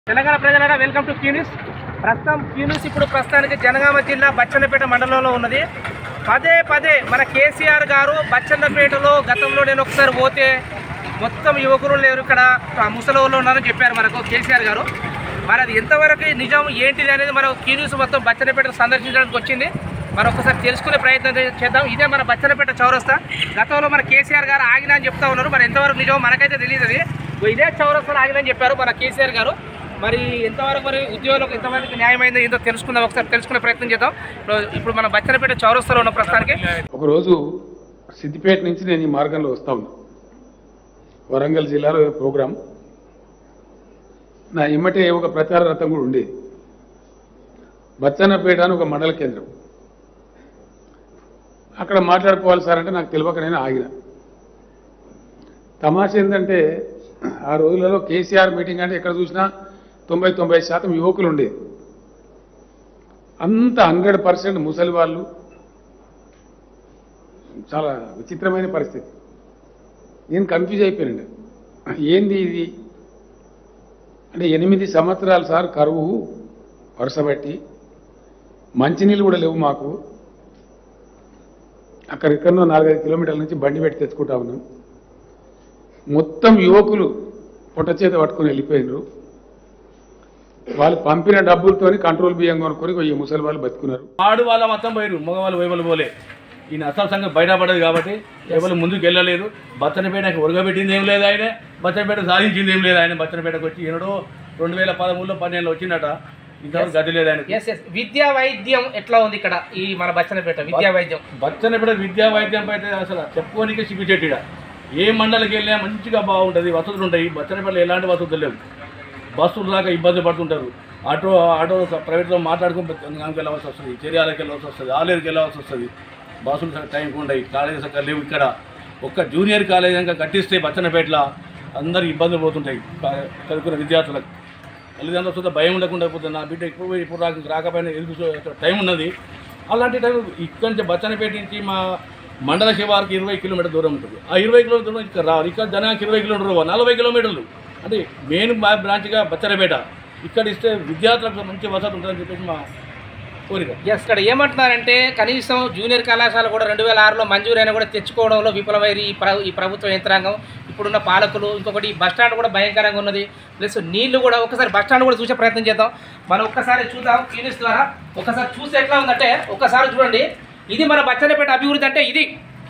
తెలంగాణ ప్రజలారా welcome to క్యూనిస్ ప్రస్తుతం క్యూనిస్ ఇప్పుడు ప్రస్తుతానికి జనగామ జిల్లా బచ్చన్నపేట మండలంలో ఉన్నది పదే పదే మన కేసీఆర్ గారు బచ్చన్నపేటలో గతంలో నేను ఒకసారి పోతే మొత్తం యువకులు లేరు ఇక్కడ ఆ ముసలోళ్ళు ఉన్నారని చెప్పారు మనకు కేసీఆర్ గారు మరి అది ఎంతవరకు నిజం ఏంటిది అనేది మనం క్యూనిస్ మొత్తం బచ్చన్నపేట సందర్శించడానికి వచ్చింది మనం ఒకసారి తెలుసుకునే ప్రయత్నం చే- చేద్దాం ఇదే మన బచ్చన్నపేట చౌరస్తా గతంలో మన కేసీఆర్ గారు ఆగినా అని చెప్తా ఉన్నారు మరి ఎంతవరకు నిజం మనకైతే తెలియదు అది ఇదే చౌరస్తాలో ఆగినని చెప్పారు మన కేసీఆర్ గారు మరి ఎంతవరకు మరి ఉద్యోగులకు ఎంతవరకు న్యాయమైందో ఏందో తెలుసుకుందాం ఒకసారి తెలుసుకునే ప్రయత్నం చేద్దాం ఇప్పుడు- ఇప్పుడు మన బచ్చనపేట చౌరస్తాలో ఉన్న ప్రస్తుతానికి ఒకరోజు సిద్దిపేట నుంచి నేను ఈ మార్గంలో వస్తా ఉన్నా వరంగల్ జిల్లాలో ఏదో ప్రోగ్రాం నా ఇమ్మటే ఒక ప్రచార రథం కూడా ఉండేది బచ్చన్నపేట అని ఒక మండల కేంద్రం అక్కడ మాట్లాడుకోవాలి సార్ అంటే నాకు తెలియక నేను ఆగిన తమాష ఏంటంటే ఆ రోజులలో కేసీఆర్ మీటింగ్ అంటే ఎక్కడ చూసినా తొంభై తొంభై శాతం యువకులు ఉండేది అంత హండ్రెడ్ పర్సెంట్ ముసలి వాళ్ళు చాలా విచిత్రమైన పరిస్థితి నేను కన్ఫ్యూజ్ అయిపోయానండి ఏంది ఇది అంటే ఎనిమిది సంవత్సరాలు సార్ కరువు వరుసబట్టి మంచినీళ్ళు కూడా లేవు మాకు అక్కడెక్కడో నాలుగైదు కిలోమీటర్ల నుంచి బండి పెట్టి తెచ్చుకుంటా ఉన్నాం మొత్తం యువకులు పొట్ట చేత పట్టుకొని వెళ్ళిపోయినారు వాళ్ళు పంపిన డబ్బులతోని కంట్రోల్ బియ్యం కొనుక్కొని ఈ ముసలి వాళ్ళు బతుకున్నారు ఆడు వాళ్ళ మొత్తం పోయారు మగవాళ్ళు వైవలు పోలే ఈయన అసలు సంగతి బయటపడదు కాబట్టి ఎవరు ముందుకు వెళ్ళలేదు బచ్చనపేటకి ఉరగబెట్టింది ఏం లేదు ఆయన బచ్చనపేట సాధించింది ఏం లేదు ఆయన బచ్చనపేటకు వచ్చి ఈనాడు రెండు వేల పదమూడులో పన్నెండులో వచ్చిందట ఇంతవరకు గది లేదు ఆయన ఎస్ ఎస్ విద్యా వైద్యం ఎట్లా ఉంది ఇక్కడ ఈ మన బచ్చనపేట విద్యా వైద్యం బచ్చనపేట విద్యా వైద్యం అయితే అసలు చెప్పుకోనికే సిగ్గుచెట్టిడ ఏ మండలికి వెళ్ళినా మంచిగా బాగుంటుంది వసతులు ఉంటాయి బచ్చనపేటలో ఎలాంటి వసతులు లేవు బస్సులు రాక ఇబ్బంది పడుతుంటారు ఆటో ఆటో ప్రైవేట్తో మాట్లాడుకుని గంగకి వెళ్ళవలసి వస్తుంది చెరియాలకి వెళ్ళవలసి వస్తుంది ఆలేరుకి వెళ్ళవలసి వస్తుంది బస్సులు సరిగ్గా టైంకి ఉండవు కాలేజీ సరిగ్గా లేవు ఇక్కడ ఒక్క జూనియర్ కాలేజ్ కనుక కట్టిస్తే బచ్చనపేటలో అందరు ఇబ్బందులు పోతుంటాయి కా- చదువుకున్న విద్యార్థులకు తల్లిదండ్రులు చూస్తే భయం ఉండకుండా పోతుంది నా బిడ్డ ఇప్పుడు పోయి ఇప్పుడు రాక రాకపోయినా ఎదురు చూ- టైం ఉన్నది అలాంటి టైం ఇక్కడి నుంచి బచ్చనపేట నుంచి మా మండల శివారికి ఇరవై కిలోమీటర్ దూరం ఉంటుంది ఆ ఇరవై కిలోమీటర్ దూరం ఇక్కడ రావాలి ఇక్కడ జనానికి ఇరవై కిలోమీటర్లు నలభై కిలోమీటర్లు అంటే మెయిన్ బ్రాంచ్గా బచ్చనపేట ఇక్కడ ఇస్తే విద్యార్థులకు మంచి వసతి ఉంటుందని చెప్పేసి మా కోరిక ఎస్ ఇక్కడ ఏమంటున్నారంటే కనీసం జూనియర్ కళాశాల కూడా రెండు వేల ఆరులో మంజూరైన కూడా తెచ్చుకోవడంలో విఫలమైంది ఈ ప్ర ఈ ప్రభుత్వ యంత్రాంగం ఇప్పుడున్న పాలకులు ఇంకొకటి ఈ బస్ స్టాండ్ కూడా భయంకరంగా ఉన్నది ప్లస్ నీళ్లు కూడా ఒకసారి బస్ స్టాండ్ కూడా చూసే ప్రయత్నం చేద్దాం మనం ఒక్కసారి చూద్దాం క్యూనిస్ ద్వారా ఒకసారి చూస్తే ఎట్లా ఉందంటే ఒక్కసారి చూడండి ఇది మన బచ్చన్నపేట అభివృద్ధి అంటే ఇది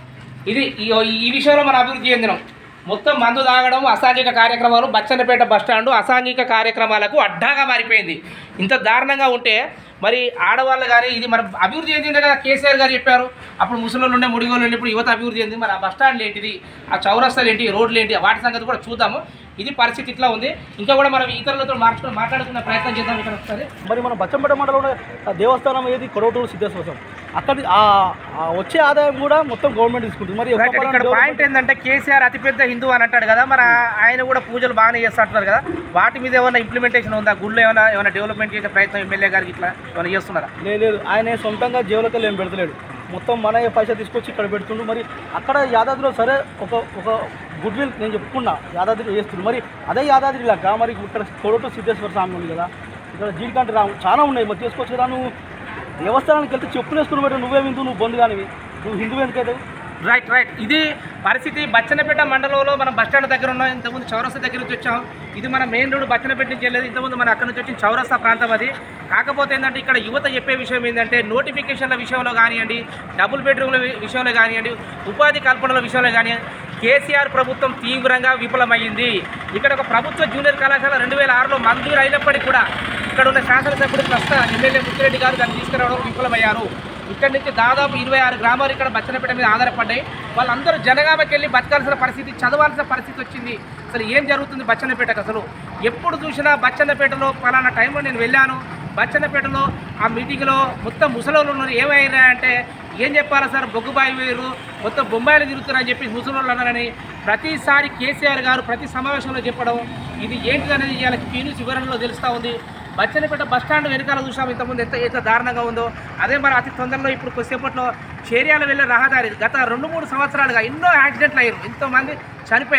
ఇది ఈ- ఈ విషయంలో మన అభివృద్ధి చెందినాం మొత్తం మందు తాగడం అసాంఘిక కార్యక్రమాలు బచ్చన్నపేట బస్టాండ్ అసాంఘిక కార్యక్రమాలకు అడ్డాగా మారిపోయింది ఇంత దారుణంగా ఉంటే మరి ఆడవాళ్ళు కానీ ఇది మన అభివృద్ధి చెందింది కదా కేసీఆర్ గారు చెప్పారు అప్పుడు ముసలోళ్ళు ఉండే ముడిగోళ్ళు ఉండే ఇప్పుడు యువత అభివృద్ధి చెందింది మరి ఆ బస్టాండ్ ఏంటిది ఆ చౌరస్తాలు ఏంటి రోడ్లు ఏంటి వాటి సంగతి కూడా చూద్దాము ఇది పరిస్థితి ఇట్లా ఉంది ఇంకా కూడా మనం ఇతరులతో మార్చుకుని మాట్లాడుకునే ప్రయత్నం చేద్దాం ఇక్కడ ఒకసారి మరి మన బచ్చంపేట మండలంలో ఆ దేవస్థానం ఏది కొడవటూరు సిద్ధేశ్వర స్వామి అక్కడి ఆ ఆ వచ్చే ఆదాయం కూడా మొత్తం గవర్నమెంట్ తీసుకుంటుంది మరి రైట్ ఇక్కడ ఒక్క పాయింట్ ఏంటంటే కేసీఆర్ అతిపెద్ద హిందూ అని అంటాడు కదా మరి ఆ- ఆయన కూడా పూజలు బాగానే చేస్తుంటున్నారు కదా వాటి మీద ఏమైనా ఇంప్లిమెంటేషన్ ఉందా గుళ్ళు ఏమైనా ఏమైనా డెవలప్మెంట్ చేసే ప్రయత్నం ఎమ్మెల్యే గారికి ఇట్లా ఏమైనా చేస్తున్నారా లేదు లేదు ఆయన సొంతంగా జేబులకి ఏం పెడతలేడు మొత్తం మన పైసా తీసుకొచ్చి ఇక్కడ పెడుతుండు మరి అక్కడ యాదాద్రిలో సరే ఒక ఒక గుడ్ విల్ నేను చెప్పుకున్నా యాదాద్రి చేస్తుంది మరి అదే యాదాద్రి లాగా మరి ఇక్కడ కొడవటూరు సిద్ధేశ్వర స్వామి ఉంది కదా ఇక్కడ జీడికంటే రాము చాలా ఉన్నాయి మరి తీసుకొచ్చి కదా నువ్వు దేవస్థానానికి వెళ్తే చెప్పులు వేసుకుని పెట్టు నువ్వే హిందూ నువ్వు బంధు కానివి నువ్వు హిందూ ఎందుకైతే రైట్ రైట్ ఇది పరిస్థితి బచ్చన్నపేట మండలంలో మనం బస్ స్టాండ్ దగ్గర ఉన్నాం ఇంతకుముందు చౌరస్తా దగ్గర నుంచి వచ్చాం ఇది మన మెయిన్ రోడ్ బచ్చన్నపేట నుంచి వెళ్ళేది ఇంతకుముందు మన అక్కడ నుంచి వచ్చిన చౌరస్తా ప్రాంతం అది కాకపోతే ఏంటంటే ఇక్కడ యువత చెప్పే విషయం ఏంటంటే నోటిఫికేషన్ల విషయంలో కానివ్వండి డబుల్ బెడ్రూమ్ల వి- విషయంలో కానివ్వండి ఉపాధి కల్పనల విషయంలో కానివ్వండి కేసీఆర్ ప్రభుత్వం తీవ్రంగా విఫలమైంది ఇక్కడ ఒక ప్రభుత్వ జూనియర్ కళాశాల రెండు వేల ఆరులో మంజూరు అయినప్పటికీ కూడా ఇక్కడ ఉన్న శాసనసభ్యుడు ప్రస్తుత ఎమ్మెల్యే ముత్తిరెడ్డి గారు దాన్ని తీసుకురావడం విఫలమయ్యారు ఇక్కడి నుంచి దాదాపు ఇరవై ఆరు గ్రామాలు ఇక్కడ బచ్చనపేట మీద ఆధారపడ్డాయి వాళ్ళందరూ జనగామకి వెళ్ళి బతకాల్సిన పరిస్థితి చదవాల్సిన పరిస్థితి వచ్చింది అసలు ఏం జరుగుతుంది బచ్చన్నపేటకు అసలు ఎప్పుడు చూసినా బచ్చన్నపేటలో పలానా టైంలో నేను వెళ్ళాను బచ్చన్నపేటలో ఆ మీటింగ్లో మొత్తం ముసలోళ్ళు ఉన్నారు ఏమైనా అంటే ఏం చెప్పాలా సార్ బొగ్గుబాయి వేరు మొత్తం బొంబాయిలు తిరుగుతున్నారని చెప్పి ముసలోళ్ళు అన్నారని ప్రతిసారి కేసీఆర్ గారు ప్రతి సమావేశంలో చెప్పడం ఇది ఏంటిదనేది ఇవాళ క్యూనిస్ వివరణలో తెలుస్తూ ఉంది బచ్చన్నపేట బస్ స్టాండ్ వెనకాల చూసాం ఇంతకుముందు ఎంత ఎంత దారుణంగా ఉందో అదే మరి అతి తొందరలో ఇప్పుడు కొద్దిసేపట్లో చేరియాల వెళ్ళే రహదారి గత రెండు మూడు సంవత్సరాలుగా ఎన్నో యాక్సిడెంట్లు అయ్యారు ఎంతోమంది చనిపోయారు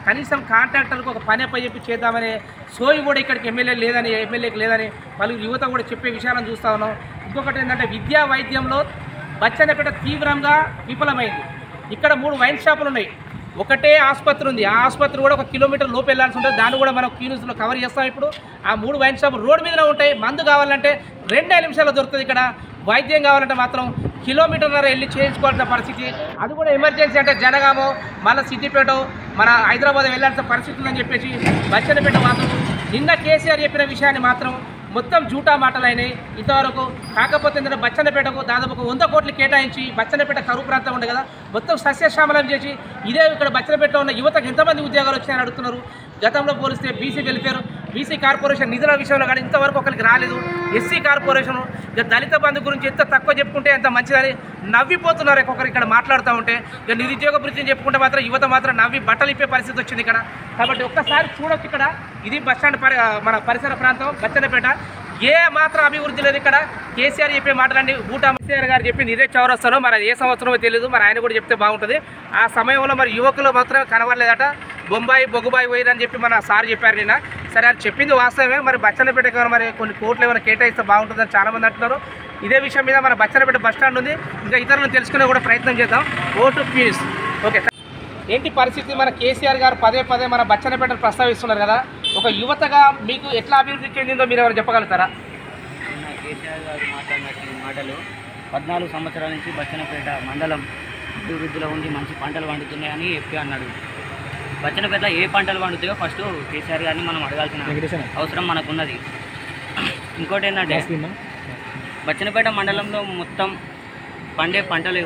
కనీసం కాంట్రాక్టర్లకు ఒక పని అప్ప చెప్పి చేద్దామనే సోయి కూడా ఇక్కడికి ఎమ్మెల్యే లేదని ఎమ్మెల్యేకి లేదని పలువురు యువత కూడా చెప్పే విషయాలను చూస్తా ఉన్నాం ఇంకొకటి ఏంటంటే విద్యా వైద్యంలో బచ్చన్నపేట తీవ్రంగా విఫలమైంది ఇక్కడ మూడు వైన్ షాపులు ఉన్నాయి ఒకటే ఆసుపత్రి ఉంది ఆ ఆసుపత్రి కూడా ఒక కిలోమీటర్ లోపు వెళ్ళాల్సి ఉంటుంది దాన్ని కూడా మనం క్యూన్యూస్లో కవర్ చేస్తాం ఇప్పుడు ఆ మూడు వైన్ షాపులు రోడ్డు మీదనే ఉంటాయి మందు కావాలంటే రెండే నిమిషాల్లో దొరుకుతుంది ఇక్కడ వైద్యం కావాలంటే మాత్రం కిలోమీటర్న్నర వెళ్ళి చేయించుకోవాల్సిన పరిస్థితి అది కూడా ఎమర్జెన్సీ అంటే జనగామో మళ్ళీ సిద్దిపేట మన హైదరాబాద్ వెళ్ళాల్సిన పరిస్థితి ఉందని చెప్పేసి బచ్చన్నపేట మాత్రం నిన్న కేసీఆర్ చెప్పిన విషయాన్ని మాత్రం మొత్తం జూటా మాటలైనాయి ఇంతవరకు కాకపోతే ఏంటంటే బచ్చన్నపేటకు దాదాపు ఒక వంద కోట్లు కేటాయించి బచ్చన్నపేట కరువు ప్రాంతం ఉండే కదా మొత్తం సస్యశ్యామలం చేసి ఇదే ఇక్కడ బచ్చన్నపేటలో ఉన్న యువతకు ఎంతమంది ఉద్యోగాలు వచ్చాయని అడుగుతున్నారు గతంలో పోలిస్తే బీసీ వెల్ఫేర్ బీసీ కార్పొరేషన్ నిధుల విషయంలో కానీ ఇంతవరకు ఒకరికి రాలేదు ఎస్సీ కార్పొరేషన్ ఇక దళిత బంధు గురించి ఎంత తక్కువ చెప్పుకుంటే ఎంత మంచిదని నవ్విపోతున్నారు ఒక్కొక్కరు ఇక్కడ మాట్లాడుతూ ఉంటే ఇక నిరుద్యోగ వృత్తిని చెప్పుకుంటే మాత్రం యువత మాత్రం నవ్వి బట్టలు ఇప్పే పరిస్థితి వచ్చింది ఇక్కడ కాబట్టి ఒక్కసారి చూడొచ్చు ఇక్కడ ఇది బస్ స్టాండ్ పరి మన పరిసర ప్రాంతం బచ్చన్నపేట ఏ మాత్రం అభివృద్ధి లేదు ఇక్కడ కేసీఆర్ చెప్పే మాటలండి బూటా కేసీఆర్ గారు చెప్పింది ఇదే చౌరస్తారో మరి ఏ సంవత్సరమో తెలియదు మరి ఆయన కూడా చెప్తే బాగుంటుంది ఆ సమయంలో మరి యువకులు మాత్రం కనబడలేదట బొంబాయి బొగ్గుబాయి పోయిరని చెప్పి మన సార్ చెప్పారు నిన్న సరే అది చెప్పింది వాస్తవమే మరి బచ్చన్నపేటకి ఏమైనా మరి కొన్ని కోట్లు ఏమైనా కేటాయిస్తే బాగుంటుందని చాలా మంది అంటున్నారు ఇదే విషయం మీద మన బచ్చన్నపేట బస్ స్టాండ్ ఉంది ఇంకా ఇతరులను తెలుసుకునే కూడా ప్రయత్నం చేద్దాం ఓటు ప్లీజ్ ఓకే ఏంటి పరిస్థితి మన కేసీఆర్ గారు పదే పదే మన బచ్చన్నపేటను ప్రస్తావిస్తున్నారు కదా ఒక యువతగా మీకు ఎట్లా అభివృద్ధి చెందిందో మీరు ఎవరు చెప్పగలుగుతారా నిన్న కేసీఆర్ గారు మాట్లాడిన మాటలు పద్నాలుగు సంవత్సరాల నుంచి బచ్చనపేట మండలం అభివృద్ధిలో ఉండి మంచి పంటలు పండుతున్నాయని చెప్పి అన్నాడు బచ్చనపేట ఏ పంటలు పండుతాయో ఫస్ట్ కేసీఆర్ గారిని మనం అడగాల్సిన అవసరం మనకున్నది ఇంకోటి ఏంటంటే బచ్చనపేట మండలంలో మొత్తం పండే పంటలు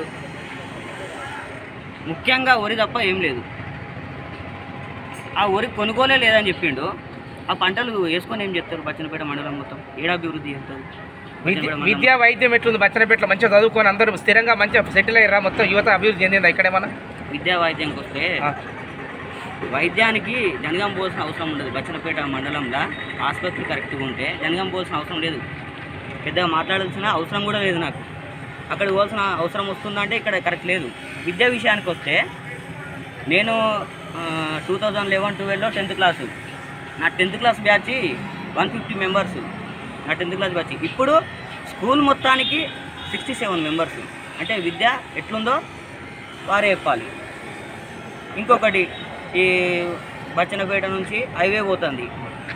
ముఖ్యంగా వరి తప్ప ఏం లేదు ఆ వరి కొనుగోలే లేదని చెప్పిండు ఆ పంటలు వేసుకొని ఏం చెప్తారు బచ్చనపేట మండలం మొత్తం ఏడాభివృద్ధి చేస్తారు విద్య విద్యా వైద్యం ఎట్లుంది బచ్చన్నపేటలో మంచిగా చదువుకొని అందరూ స్థిరంగా మంచిగా సెటిల్ అయ్యారా మొత్తం యువత అభివృద్ధి చెందిందా ఇక్కడేమన్నా విద్యా వైద్యానికి వస్తే ఆ. వైద్యానికి జనగాం పోవాల్సిన అవసరం ఉండదు బచ్చనపేట మండలంలో ఆసుపత్రి కరెక్ట్గా ఉంటే జనగాం పోవాల్సిన అవసరం లేదు పెద్దగా మాట్లాడాల్సిన అవసరం కూడా లేదు నాకు అక్కడ పోవాల్సిన అవసరం వస్తుందంటే ఇక్కడ కరెక్ట్ లేదు విద్యా విషయానికి వస్తే నేను టూ థౌజండ్ లెవెన్ ట్వెల్వ్లో టెన్త్ క్లాసు నా tenth class batch one fifty members నా టెన్త్ క్లాస్ బ్యాచ్ ఇప్పుడు స్కూల్ మొత్తానికి సిక్స్టీ సెవెన్ మెంబర్స్ అంటే విద్య ఎట్లుందో వారే చెప్పాలి ఇంకొకటి ఈ బచ్చనపేట నుంచి హైవే పోతుంది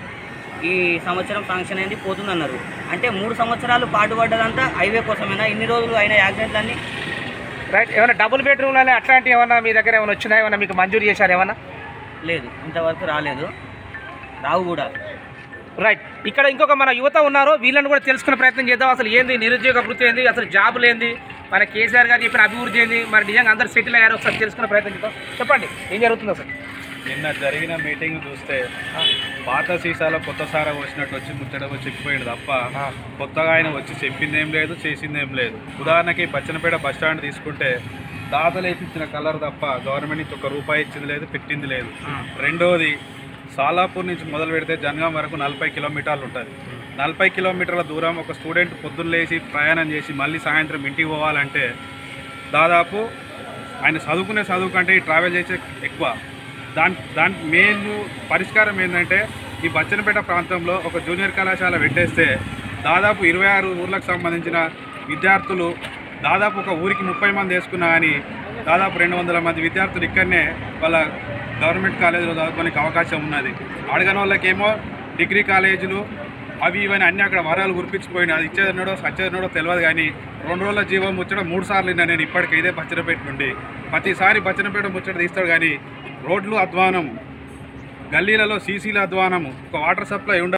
ఈ సంవత్సరం శాంక్షన్ అయింది పోతుంది అన్నారు అంటే మూడు సంవత్సరాలు పాటుపడ్డదంతా హైవే కోసమేనా ఇన్ని రోజులు అయిన యాక్సిడెంట్లన్నీ రైట్ ఏమైనా డబుల్ బెడ్రూమ్లు అట్లాంటివి ఏమన్నా మీ దగ్గర ఏమైనా వచ్చినాయి ఏమన్నా మీకు మంజూరు చేశారు ఏమన్నా లేదు ఇంతవరకు రాలేదు రావు కూడా రైట్ ఇక్కడ ఇంకొక మన యువత ఉన్నారు వీళ్ళని కూడా తెలుసుకునే ప్రయత్నం చేద్దాం అసలు ఏంది నిరుద్యోగ వృత్తి ఏంది అసలు జాబులు ఏంది మన కేసీఆర్ గారు చెప్పిన అభివృద్ధి ఏంది మరి నిజంగా అందరు సెటిల్ అయ్యారు ఒకసారి తెలుసుకునే ప్రయత్నం చేద్దాం చెప్పండి ఏం జరుగుతుందో సార్ నిన్న జరిగిన మీటింగ్ చూస్తే పాత సీసాలో కొత్త సారా వచ్చినట్టు వచ్చి ముచ్చట వచ్చి చెప్పిపోయింది తప్ప కొత్తగా ఆయన వచ్చి చెప్పింది ఏం లేదు చేసింది ఏం లేదు ఉదాహరణకి బచ్చనపేట బస్ స్టాండ్ తీసుకుంటే దాతలు వేపించిన కలర్ తప్ప గవర్నమెంట్ నుంచి ఒక రూపాయి ఇచ్చింది లేదు పెట్టింది లేదు రెండోది సాలాపూర్ నుంచి మొదలు పెడితే జనగాం వరకు నలభై కిలోమీటర్లు ఉంటుంది నలభై కిలోమీటర్ల దూరం ఒక స్టూడెంట్ పొద్దున్న లేచి ప్రయాణం చేసి మళ్ళీ సాయంత్రం ఇంటికి పోవాలంటే దాదాపు ఆయన చదువుకునే చదువు కంటే ఈ ట్రావెల్ చేసే ఎక్కువ దాని దాని మెయిన్ పరిష్కారం ఏంటంటే ఈ బచ్చనపేట ప్రాంతంలో ఒక జూనియర్ కళాశాల పెట్టేస్తే దాదాపు ఇరవై ఆరు ఊర్లకు సంబంధించిన విద్యార్థులు దాదాపు ఒక ఊరికి ముప్పై మంది వేసుకున్నా కానీ దాదాపు రెండు వందల మంది విద్యార్థులు ఇక్కడనే వాళ్ళ గవర్నమెంట్ కాలేజీలో చదువుకోనికి అవకాశం ఉన్నది అడగని వాళ్ళకేమో డిగ్రీ కాలేజీలు అవి ఇవన్నీ అన్నీ అక్కడ వరాలు గురిపించిపోయినాయి అది ఇచ్చేదన్నాడో సచ్చేదన్నాడో తెలియదు కానీ రెండు రోజుల జీవం ముచ్చట మూడు సార్లు విన్నా నేను ఇప్పటికి ఇదే బచ్చనపేట నుండి ప్రతిసారి బచ్చనపేట ముచ్చట తీస్తాడు కానీ రోడ్లు అధ్వానం గల్లీలలో సీసీల అధ్వానం ఒక వాటర్ సప్లై ఉండ